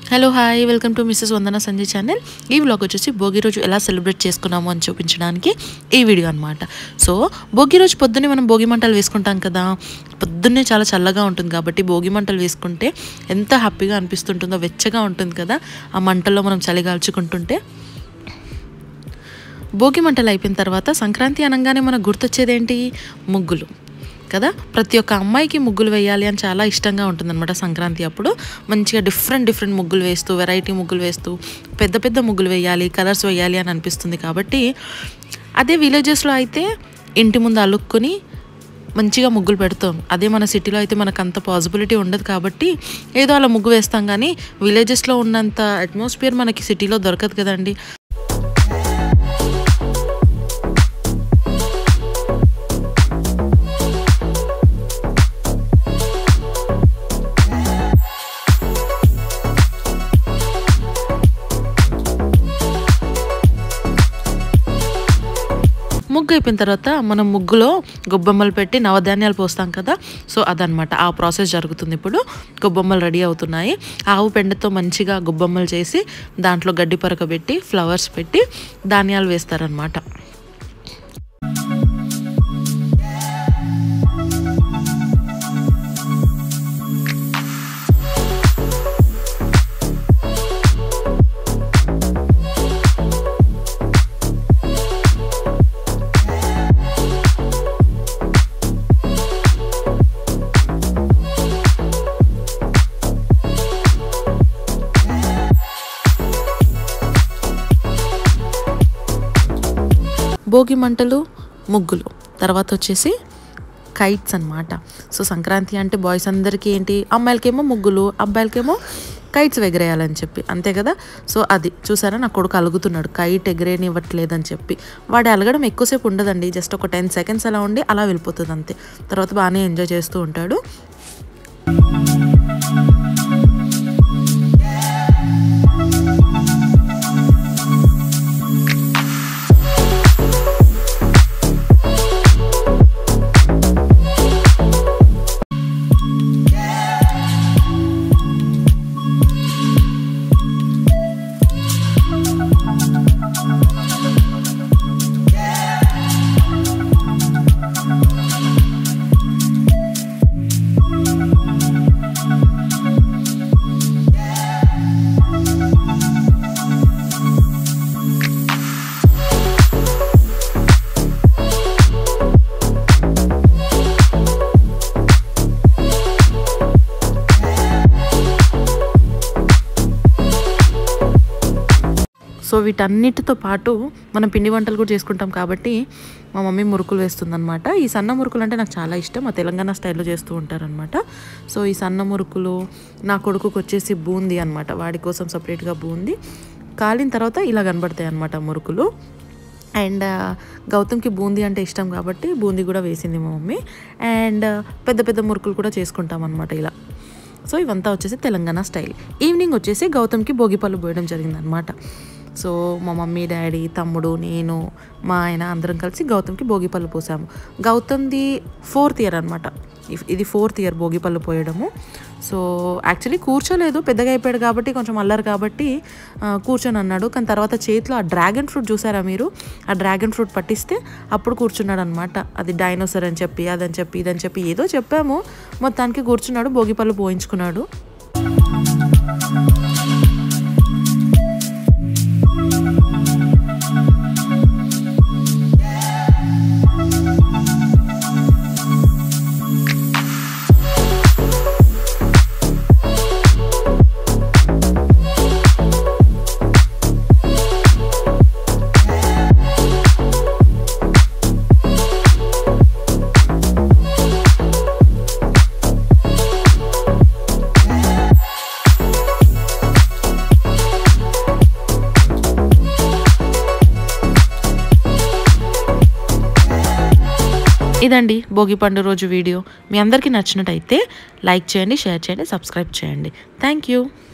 hello hi welcome to missus Vandana Sanjay channel ఈ vlog వచ్చేసి భోగి రోజు ఎలా సెలబ్రేట్ చేసుకున్నాము అని చూపించడానికి ఈ వీడియో అనమాట సో భోగి రోజు పొద్దున్నే మనం భోగి మంటలు వేసుకుంటాం కదా పొద్దున్నే చాలా చల్లగా ఉంటుంది కాబట్టి భోగి మంటలు వేసుకుంటే ఎంత హ్యాపీగా అనిపిస్తుంటుందో వెచ్చగా ఉంటుంది కదా ఆ మంటల్లో మనం చలిగాల్చుకుంటుంటే భోగి మంటలు అయిపోయిన తర్వాత సంక్రాంతి అనగానే మనకు గుర్తొచ్చేదేంటి ముగ్గులు కదా ప్రతి ఒక్క అమ్మాయికి ముగ్గులు వేయాలి అని చాలా ఇష్టంగా ఉంటుందన్నమాట సంక్రాంతి అప్పుడు మంచిగా డిఫరెంట్ డిఫరెంట్ ముగ్గులు వేస్తూ వెరైటీ ముగ్గులు వేస్తూ పెద్ద పెద్ద ముగ్గులు వేయాలి కలర్స్ వేయాలి అని అనిపిస్తుంది కాబట్టి అదే విలేజెస్లో అయితే ఇంటి ముందు అలుక్కుని మంచిగా ముగ్గులు పెడతాం అదే మన సిటీలో అయితే మనకు అంత పాసిబిలిటీ ఉండదు కాబట్టి ఏదో అలా ముగ్గు వేస్తాం కానీ విలేజెస్లో ఉన్నంత అట్మాస్ఫియర్ మనకి సిటీలో దొరకదు కదండి ముగ్గు అయిపోయిన తర్వాత మనం ముగ్గులో గొబ్బెమ్మలు పెట్టి నవధాన్యాలు పోస్తాం కదా సో అదనమాట ఆ ప్రాసెస్ జరుగుతుంది ఇప్పుడు గొబ్బెమ్మలు రెడీ అవుతున్నాయి ఆవు పెండతో మంచిగా గొబ్బెమ్మలు చేసి దాంట్లో గడ్డి పరక పెట్టి ఫ్లవర్స్ పెట్టి ధాన్యాలు వేస్తారనమాట భోగి మంటలు ముగ్గులు తర్వాత వచ్చేసి కైట్స్ అన్నమాట సో సంక్రాంతి అంటే బాయ్స్ అందరికీ ఏంటి అమ్మాయిలకేమో ముగ్గులు అబ్బాయిలకేమో కైట్స్ ఎగరేయాలని చెప్పి అంతే కదా సో అది చూసారా నా కొడుకు అలుగుతున్నాడు కైట్ ఎగరేనివ్వట్లేదని చెప్పి వాడు అలగడం ఎక్కువసేపు ఉండదండి జస్ట్ ఒక టెన్ సెకండ్స్ అలా ఉండి అలా వెళ్ళిపోతుంది అంతే తర్వాత బాగానే ఎంజాయ్ చేస్తూ ఉంటాడు సో వీటన్నిటితో పాటు మనం పిండి వంటలు కూడా చేసుకుంటాం కాబట్టి మా మమ్మీ మురుకులు వేస్తుందన్నమాట ఈ సన్న మురుకులు అంటే నాకు చాలా ఇష్టం మా తెలంగాణ స్టైల్లో చేస్తూ ఉంటారనమాట సో ఈ సన్న మురుకులు నా కొడుకుకి వచ్చేసి బూందీ అనమాట వాడి కోసం సపరేట్గా బూందీ కాలిన తర్వాత ఇలా కనబడతాయి అనమాట మురుకులు అండ్ గౌతమ్కి బూందీ అంటే ఇష్టం కాబట్టి బూందీ కూడా వేసింది మా మమ్మీ అండ్ పెద్ద పెద్ద మురుకులు కూడా చేసుకుంటాం అనమాట ఇలా సో ఇవంతా వచ్చేసి తెలంగాణ స్టైల్ ఈవినింగ్ వచ్చేసి గౌతమ్కి భోగిపళ్ళు పోయడం జరిగిందనమాట సో మా మమ్మీ డాడీ తమ్ముడు నేను మా ఆయన అందరం కలిసి గౌతమ్కి భోగిపళ్ళు పోసాము గౌతమ్ది ఫోర్త్ ఇయర్ అనమాట ఇది ఫోర్త్ ఇయర్ భోగిపళ్ళు పోయడము సో యాక్చువల్లీ కూర్చోలేదు పెద్దగా అయిపోయాడు కాబట్టి కొంచెం అల్లరు కాబట్టి కూర్చొని అన్నాడు కానీ తర్వాత చేతిలో ఆ డ్రాగన్ ఫ్రూట్ చూసారా మీరు ఆ డ్రాగన్ ఫ్రూట్ పట్టిస్తే అప్పుడు కూర్చున్నాడు అనమాట అది డైనోసర్ అని చెప్పి అదని చెప్పి ఇదని చెప్పి ఏదో చెప్పాము మొత్తానికి కూర్చున్నాడు భోగిపళ్ళు పోయించుకున్నాడు ఇదండి భోగి పండు రోజు వీడియో మీ అందరికీ నచ్చినట్టయితే లైక్ చేయండి షేర్ చేయండి సబ్స్క్రైబ్ చేయండి థ్యాంక్ యూ